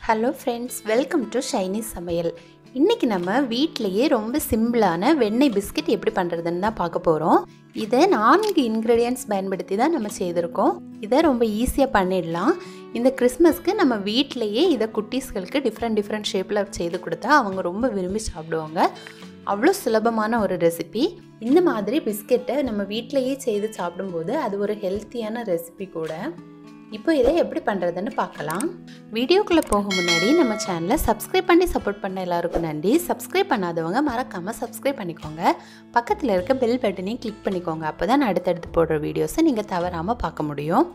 hello friends welcome to Shiny சமையல் இன்றைக்கி நம்ம வீட்டிலையே ரொம்ப சிம்பிளான வெண்ணெய் பிஸ்கட் எப்படி பண்ணுறதுன்னு தான் பார்க்க போகிறோம் இதை நான்கு இன்க்ரீடியன்ட்ஸ் பயன்படுத்தி தான் நம்ம செய்திருக்கோம் இதை ரொம்ப ஈஸியாக பண்ணிடலாம் இந்த கிறிஸ்மஸ்க்கு நம்ம வீட்டிலையே இதை குட்டீஸ்களுக்கு டிஃப்ரெண்ட் டிஃப்ரெண்ட் ஷேப்பில் செய்து கொடுத்தா அவங்க ரொம்ப விரும்பி சாப்பிடுவாங்க அவ்வளோ சுலபமான ஒரு ரெசிபி இந்த மாதிரி பிஸ்கெட்டை நம்ம வீட்டிலையே செய்து சாப்பிடும்போது அது ஒரு ஹெல்த்தியான ரெசிபி கூட இப்போ இதை எப்படி பண்ணுறதுன்னு பார்க்கலாம் வீடியோக்குள்ளே போக முன்னாடி நம்ம சேனலை சப்ஸ்கிரைப் பண்ணி சப்போர்ட் பண்ண எல்லாருக்கும் நன்றி சப்ஸ்கிரைப் பண்ணாதவங்க மறக்காமல் சப்ஸ்கிரைப் பண்ணிக்கோங்க பக்கத்தில் இருக்க பெல் பட்டனையும் கிளிக் பண்ணிக்கோங்க அப்போ தான் அடுத்தடுத்து போடுற வீடியோஸை நீங்கள் தவறாமல் பார்க்க முடியும்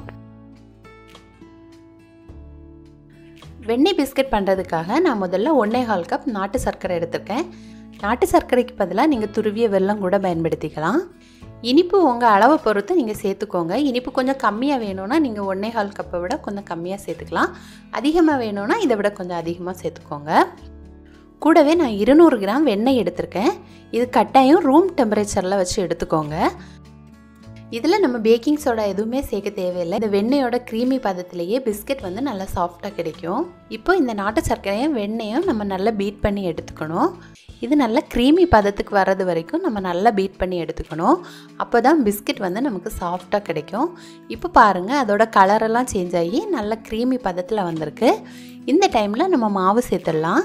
வெண்ணெய் பிஸ்கட் பண்ணுறதுக்காக நான் முதல்ல ஒன்றே கால் கப் நாட்டு சர்க்கரை எடுத்திருக்கேன் நாட்டு சர்க்கரைக்கு பதிலாக நீங்கள் துருவிய வெல்லம் கூட பயன்படுத்திக்கலாம் இனிப்பு உங்கள் அளவை பொறுத்து நீங்கள் சேர்த்துக்கோங்க இனிப்பு கொஞ்சம் கம்மியாக வேணும்னா நீங்கள் ஒன்றே கால் கப்பை விட கொஞ்சம் கம்மியாக சேர்த்துக்கலாம் அதிகமாக வேணும்னா இதை விட கொஞ்சம் அதிகமாக சேர்த்துக்கோங்க கூடவே நான் இருநூறு கிராம் வெண்ணெய் எடுத்திருக்கேன் இது கட்டாயம் ரூம் டெம்பரேச்சரில் வச்சு எடுத்துக்கோங்க இதில் நம்ம பேக்கிங் சோடா எதுவுமே சேர்க்க தேவையில்லை இந்த வெண்ணெயோட க்ரீமி பதத்திலேயே பிஸ்கெட் வந்து நல்லா சாஃப்டாக கிடைக்கும் இப்போ இந்த நாட்டு சர்க்கரையும் வெண்ணெயும் நம்ம நல்லா பீட் பண்ணி எடுத்துக்கணும் இது நல்லா க்ரீமி பதத்துக்கு வர்றது வரைக்கும் நம்ம நல்லா பீட் பண்ணி எடுத்துக்கணும் அப்போ தான் பிஸ்கெட் வந்து நமக்கு சாஃப்டாக கிடைக்கும் இப்போ பாருங்கள் அதோட கலரெல்லாம் சேஞ்ச் ஆகி நல்லா க்ரீமி பதத்தில் வந்திருக்கு இந்த டைமில் நம்ம மாவு சேர்த்துடலாம்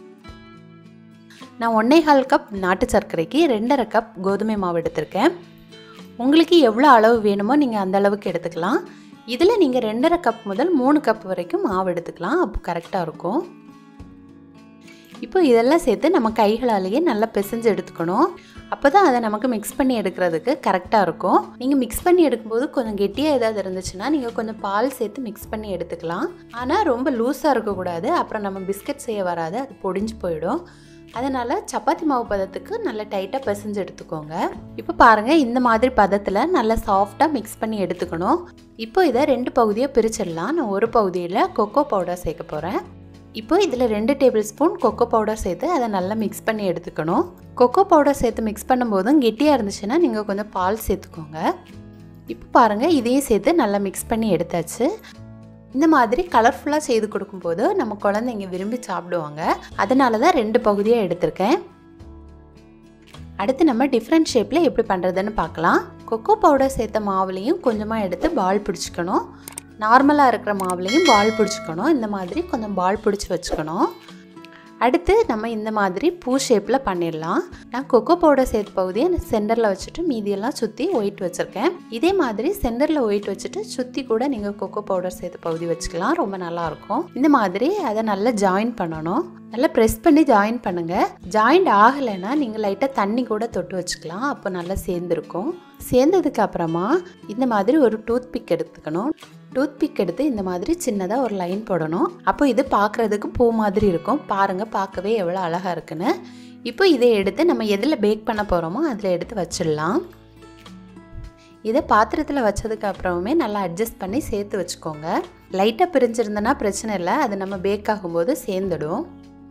நான் ஒன்றே கால் கப் நாட்டு சர்க்கரைக்கு ரெண்டரை கப் கோதுமை மாவு எடுத்திருக்கேன் உங்களுக்கு எவ்வளோ அளவு வேணுமோ நீங்கள் அந்த அளவுக்கு எடுத்துக்கலாம் இதில் நீங்கள் ரெண்டரை கப் முதல் மூணு கப் வரைக்கும் மாவு எடுத்துக்கலாம் அப்போ கரெக்டாக இருக்கும் இப்போ இதெல்லாம் சேர்த்து நம்ம கைகளாலேயே நல்லா பிசைஞ்சு எடுத்துக்கணும் அப்போ தான் அதை நமக்கு மிக்ஸ் பண்ணி எடுக்கிறதுக்கு கரெக்டாக இருக்கும் நீங்கள் மிக்ஸ் பண்ணி எடுக்கும்போது கொஞ்சம் கெட்டியாக ஏதாவது இருந்துச்சுன்னா நீங்கள் கொஞ்சம் பால் சேர்த்து மிக்ஸ் பண்ணி எடுத்துக்கலாம் ஆனால் ரொம்ப லூஸாக இருக்கக்கூடாது அப்புறம் நம்ம பிஸ்கட் செய்ய வராது அது பொடிஞ்சு போயிடும் அதனால் சப்பாத்தி மாவு பதத்துக்கு நல்லா டைட்டாக பிசைஞ்சு எடுத்துக்கோங்க இப்போ பாருங்கள் இந்த மாதிரி பதத்தில் நல்லா சாஃப்டாக மிக்ஸ் பண்ணி எடுத்துக்கணும் இப்போ இதை ரெண்டு பகுதியாக பிரிச்சிடலாம் நான் ஒரு பகுதியில் கொக்கோ பவுடர் சேர்க்க போகிறேன் இப்போ இதில் ரெண்டு டேபிள் ஸ்பூன் கொக்கோ பவுடர் சேர்த்து அதை நல்லா மிக்ஸ் பண்ணி எடுத்துக்கணும் கொக்கோ பவுடர் சேர்த்து மிக்ஸ் பண்ணும்போதும் கெட்டியாக இருந்துச்சுன்னா நீங்கள் கொஞ்சம் பால் சேர்த்துக்கோங்க இப்போ பாருங்கள் இதையும் சேர்த்து நல்லா மிக்ஸ் பண்ணி எடுத்தாச்சு இந்த மாதிரி கலர்ஃபுல்லாக செய்து கொடுக்கும்போது நம்ம குழந்தைங்க விரும்பி சாப்பிடுவாங்க அதனால தான் ரெண்டு பகுதியாக எடுத்திருக்கேன் அடுத்து நம்ம டிஃப்ரெண்ட் ஷேப்பில் எப்படி பண்ணுறதுன்னு பார்க்கலாம் கொக்கோ பவுடர் சேர்த்த மாவுலேயும் கொஞ்சமாக எடுத்து பால் பிடிச்சிக்கணும் நார்மலாக இருக்கிற மாவுலேயும் பால் பிடிச்சிக்கணும் இந்த மாதிரி கொஞ்சம் பால் பிடிச்சி வச்சுக்கணும் அடுத்து நம்ம இந்த மாதிரி பூ ஷேப்பில் பண்ணிடலாம் நான் கொக்கோ பவுடர் சேர்த்து பகுதியை சென்டரில் வச்சுட்டு மீதியெல்லாம் சுற்றி ஒயிட் வச்சுருக்கேன் இதே மாதிரி சென்டரில் ஒயிட் வச்சுட்டு சுற்றி கூட நீங்கள் கொக்கோ பவுடர் சேர்த்து பகுதி வச்சுக்கலாம் ரொம்ப நல்லாயிருக்கும் இந்த மாதிரி அதை நல்லா ஜாயின் பண்ணணும் நல்லா ப்ரெஸ் பண்ணி ஜாயின் பண்ணுங்கள் ஜாயிண்ட் ஆகலைன்னா நீங்கள் லைட்டாக தண்ணி கூட தொட்டு வச்சுக்கலாம் அப்போ நல்லா சேர்ந்துருக்கும் சேர்ந்ததுக்கு அப்புறமா இந்த மாதிரி ஒரு டூத் பிக் எடுத்துக்கணும் டூத் பிக் எடுத்து இந்த மாதிரி சின்னதாக ஒரு லைன் போடணும் அப்போ இது பார்க்குறதுக்கு பூ மாதிரி இருக்கும் பாருங்கள் பார்க்கவே எவ்வளோ அழகாக இருக்குன்னு இப்போ இதை எடுத்து நம்ம எதில் பேக் பண்ண போகிறோமோ அதில் எடுத்து வச்சிடலாம் இதை பாத்திரத்தில் வச்சதுக்கு அப்புறமே நல்லா அட்ஜஸ்ட் பண்ணி சேர்த்து வச்சுக்கோங்க லைட்டாக பிரிஞ்சிருந்தனா பிரச்சனை இல்லை அது நம்ம பேக் ஆகும்போது சேர்ந்துடும்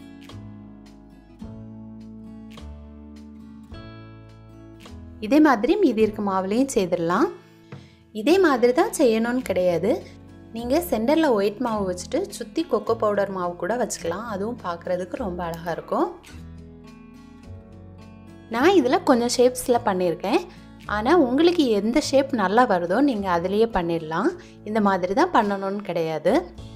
இதே மாதிரி மீதி இருக்க மாவுலேயும் செய்திடலாம் இதே மாதிரி தான் செய்யணும்னு கிடையாது நீங்கள் சென்டரில் ஒயிட் மாவு வச்சுட்டு சுற்றி கொக்கோ பவுடர் மாவு கூட வச்சுக்கலாம் அதுவும் பார்க்குறதுக்கு ரொம்ப அழகாக இருக்கும் நான் இதில் கொஞ்சம் ஷேப்ஸில் பண்ணியிருக்கேன் ஆனால் உங்களுக்கு எந்த ஷேப் நல்லா வருதோ நீங்கள் அதிலேயே பண்ணிடலாம் இந்த மாதிரி தான் பண்ணணும்னு கிடையாது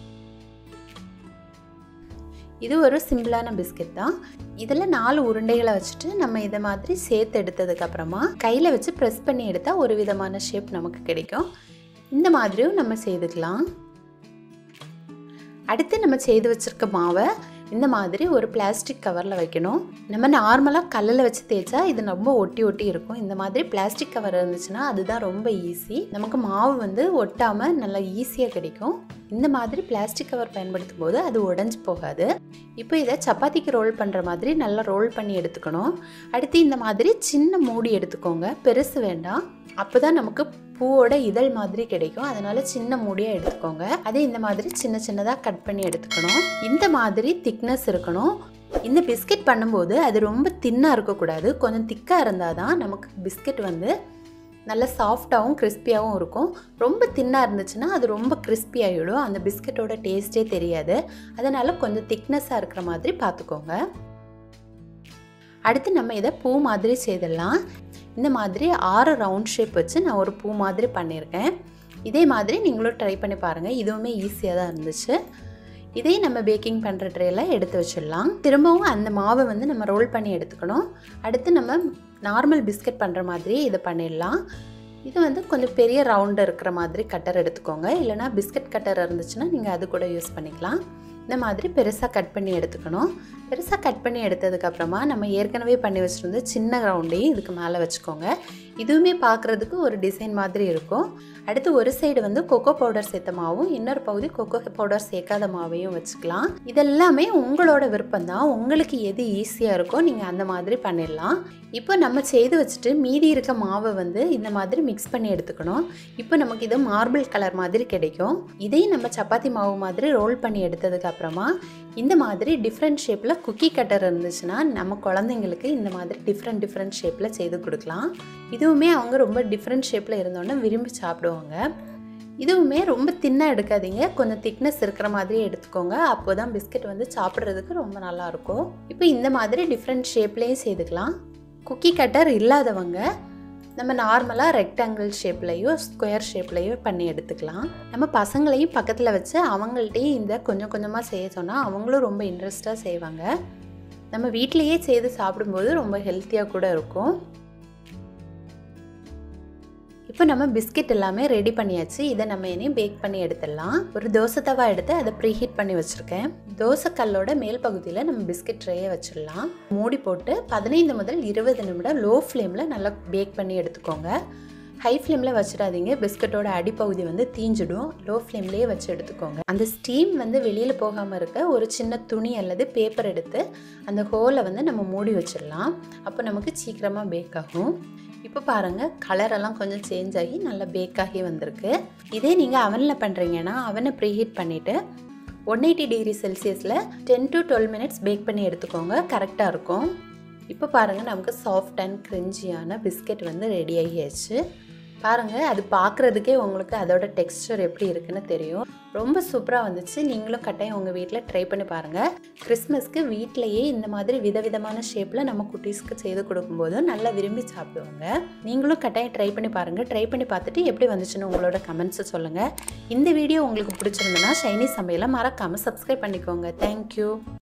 இது ஒரு சிம்பிளான பிஸ்கெட் தான் இதில் நாலு உருண்டைகளை வச்சுட்டு நம்ம இதை மாதிரி சேர்த்து எடுத்ததுக்கப்புறமா கையில் வச்சு ப்ரெஸ் பண்ணி எடுத்தால் ஒரு விதமான ஷேப் நமக்கு கிடைக்கும் இந்த மாதிரியும் நம்ம செய்துக்கலாம் அடுத்து நம்ம செய்து வச்சுருக்க மாவை இந்த மாதிரி ஒரு பிளாஸ்டிக் கவரில் வைக்கணும் நம்ம நார்மலாக கல்லில் வச்சு தேய்ச்சா இது ரொம்ப ஒட்டி ஒட்டி இருக்கும் இந்த மாதிரி பிளாஸ்டிக் கவர் இருந்துச்சுன்னா அதுதான் ரொம்ப ஈஸி நமக்கு மாவு வந்து ஒட்டாமல் நல்லா ஈஸியாக கிடைக்கும் இந்த மாதிரி பிளாஸ்டிக் கவர் பயன்படுத்தும் போது அது உடஞ்சி போகாது இப்போ இதை சப்பாத்திக்கு ரோல் பண்ணுற மாதிரி நல்லா ரோல் பண்ணி எடுத்துக்கணும் அடுத்து இந்த மாதிரி சின்ன மூடி எடுத்துக்கோங்க பெருசு வேண்டாம் அப்போ தான் நமக்கு பூவோட இதழ் மாதிரி கிடைக்கும் அதனால சின்ன மூடியாக எடுத்துக்கோங்க அதே இந்த மாதிரி சின்ன சின்னதாக கட் பண்ணி எடுத்துக்கணும் இந்த மாதிரி திக்னஸ் இருக்கணும் இந்த பிஸ்கெட் பண்ணும்போது அது ரொம்ப தின்னாக இருக்கக்கூடாது கொஞ்சம் திக்காக இருந்தால் தான் நமக்கு பிஸ்கெட் வந்து நல்ல சாஃப்டாகவும் கிறிஸ்பியாகவும் இருக்கும் ரொம்ப தின்னாக இருந்துச்சுன்னா அது ரொம்ப crispy ஆகிடும் அந்த பிஸ்கட்டோட டேஸ்ட்டே தெரியாது அதனால் கொஞ்சம் திக்னஸாக இருக்கிற மாதிரி பார்த்துக்கோங்க அடுத்து நம்ம இதை பூ மாதிரி செய்திடலாம் இந்த மாதிரி ஆறு ரவுண்ட் ஷேப் வச்சு நான் ஒரு பூ மாதிரி பண்ணியிருக்கேன் இதே மாதிரி நீங்களும் ட்ரை பண்ணி பாருங்கள் இதுவுமே ஈஸியாக தான் இருந்துச்சு இதே நம்ம பேக்கிங் பண்ணுற ட்ரேயில் எடுத்து வச்சிடலாம் திரும்பவும் அந்த மாவை வந்து நம்ம ரோல் பண்ணி எடுத்துக்கணும் அடுத்து நம்ம நார்மல் பிஸ்கட் பண்ணுற மாதிரி இதை பண்ணிடலாம் இது வந்து கொஞ்சம் பெரிய ரவுண்டு இருக்கிற மாதிரி கட்டர் எடுத்துக்கோங்க இல்லைனா பிஸ்கட் கட்டர் இருந்துச்சுன்னா நீங்கள் அது கூட யூஸ் பண்ணிக்கலாம் இந்த மாதிரி பெருசாக கட் பண்ணி எடுத்துக்கணும் பெருசாக கட் பண்ணி எடுத்ததுக்கப்புறமா நம்ம ஏற்கனவே பண்ணி வச்சுருந்த சின்ன ரவுண்டையும் இதுக்கு மேலே வச்சுக்கோங்க இதுவுமே பார்க்குறதுக்கு ஒரு டிசைன் மாதிரி இருக்கும் அடுத்து ஒரு சைடு வந்து கொக்கோ பவுடர் சேர்த்த மாவும் இன்னொரு பகுதி கொக்கோ பவுடர் சேர்க்காத மாவையும் வச்சுக்கலாம் இதெல்லாமே உங்களோட விருப்பம் தான் உங்களுக்கு எது ஈஸியாக இருக்கோ நீங்கள் அந்த மாதிரி பண்ணிடலாம் இப்போ நம்ம செய்து வச்சுட்டு மீதி இருக்க மாவை வந்து இந்த மாதிரி மிக்ஸ் பண்ணி எடுத்துக்கணும் இப்போ நமக்கு இது மார்பிள் கலர் மாதிரி கிடைக்கும் இதையும் நம்ம சப்பாத்தி மாவு மாதிரி ரோல் பண்ணி எடுத்ததுக்கு அப்புறமா இந்த மாதிரி டிஃப்ரெண்ட் ஷேப்பில் குக்கி கட்டர் இருந்துச்சுன்னா நம்ம குழந்தைங்களுக்கு இந்த மாதிரி டிஃப்ரெண்ட் டிஃப்ரெண்ட் ஷேப்பில் செய்து கொடுக்கலாம் இதுவுமே அவங்க ரொம்ப டிஃப்ரெண்ட் ஷேப்பில் இருந்தோன்னே விரும்பி சாப்பிடுவாங்க இதுவுமே ரொம்ப தின்னாக எடுக்காதீங்க கொஞ்சம் திக்னஸ் இருக்கிற மாதிரி எடுத்துக்கோங்க அப்போ தான் பிஸ்கட் வந்து சாப்பிட்றதுக்கு ரொம்ப நல்லாயிருக்கும் இப்போ இந்த மாதிரி டிஃப்ரெண்ட் ஷேப்லேயும் செய்துக்கலாம் குக்கி கட்டர் இல்லாதவங்க நம்ம நார்மலாக ரெக்டாங்கிள் ஷேப்லேயோ ஸ்கொயர் ஷேப்லேயோ பண்ணி எடுத்துக்கலாம் நம்ம பசங்களையும் பக்கத்தில் வச்சு அவங்கள்ட்டையும் இந்த கொஞ்சம் கொஞ்சமாக செய்ய சொன்னால் அவங்களும் ரொம்ப இன்ட்ரெஸ்ட்டாக செய்வாங்க நம்ம வீட்டிலையே செய்து சாப்பிடும்போது ரொம்ப ஹெல்த்தியாக கூட இருக்கும் இப்போ நம்ம பிஸ்கெட் எல்லாமே ரெடி பண்ணியாச்சு இதை நம்ம இனி பேக் பண்ணி எடுத்துடலாம் ஒரு தோசை தவா எடுத்து அதை ப்ரீஹீட் பண்ணி வச்சுருக்கேன் தோசை கல்லோட மேல் பகுதியில் நம்ம பிஸ்கெட் ட்ரேயை வச்சிடலாம் மூடி போட்டு பதினைந்து முதல் இருபது நிமிடம் லோ ஃப்ளேமில் நல்லா பேக் பண்ணி எடுத்துக்கோங்க ஹை ஃப்ளேமில் வச்சிடாதீங்க பிஸ்கட்டோட அடிப்பகுதி வந்து தீஞ்சிடும் லோ ஃப்ளேம்லேயே வச்சு எடுத்துக்கோங்க அந்த ஸ்டீம் வந்து வெளியில் போகாமல் இருக்க ஒரு சின்ன துணி அல்லது பேப்பர் எடுத்து அந்த ஹோலை வந்து நம்ம மூடி வச்சிடலாம் அப்போ நமக்கு சீக்கிரமாக பேக் ஆகும் இப்போ பாருங்கள் கலரெல்லாம் கொஞ்சம் சேஞ்ச் ஆகி நல்லா பேக் ஆகி வந்திருக்கு இதே நீங்கள் அவனில் பண்ணுறீங்கன்னா அவனை ப்ரீஹீட் பண்ணிவிட்டு ஒன் எயிட்டி டிகிரி செல்சியஸில் ten to twelve minutes bake பண்ணி எடுத்துக்கோங்க கரெக்டாக இருக்கும் இப்போ பாருங்கள் நமக்கு சாஃப்ட் அண்ட் க்ரிஞ்சியான பிஸ்கெட் வந்து ரெடி ஆகியாச்சு பாருங்கள் அது பார்க்குறதுக்கே உங்களுக்கு அதோட டெக்ஸ்டர் எப்படி இருக்குன்னு தெரியும் ரொம்ப சூப்பராக வந்துச்சு நீங்களும் கட்டாயம் உங்கள் வீட்டில் ட்ரை பண்ணி பாருங்கள் கிறிஸ்மஸ்க்கு வீட்டிலையே இந்த மாதிரி விதவிதமான ஷேப்பில் நம்ம குட்டீஸ்க்கு செய்து கொடுக்கும்போது நல்லா விரும்பி சாப்பிடுவாங்க நீங்களும் கட்டாயம் ட்ரை பண்ணி பாருங்கள் ட்ரை பண்ணி பார்த்துட்டு எப்படி வந்துச்சுன்னு உங்களோட கமெண்ட்ஸை சொல்லுங்கள் இந்த வீடியோ உங்களுக்கு பிடிச்சிருந்தனா ஷைனி சமையலை மறக்காமல் சப்ஸ்கிரைப் பண்ணிக்கோங்க தேங்க்யூ